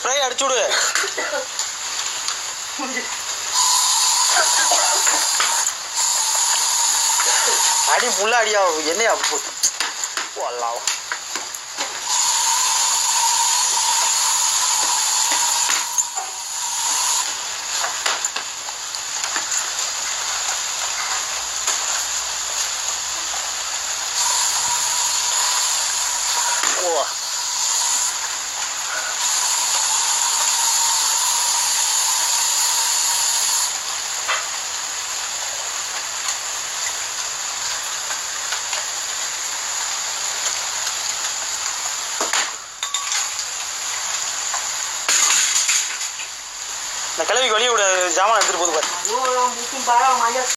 spray அடிச்சு விடு அடி புள்ள அடியா என்னையா வல்லாம் ஓ இந்த கிழவிக்கு வெளியே விட ஜாமான் எடுத்துட்டு போகுது பாரு ஐயோ முக்கும் பாரா மஞ்சள்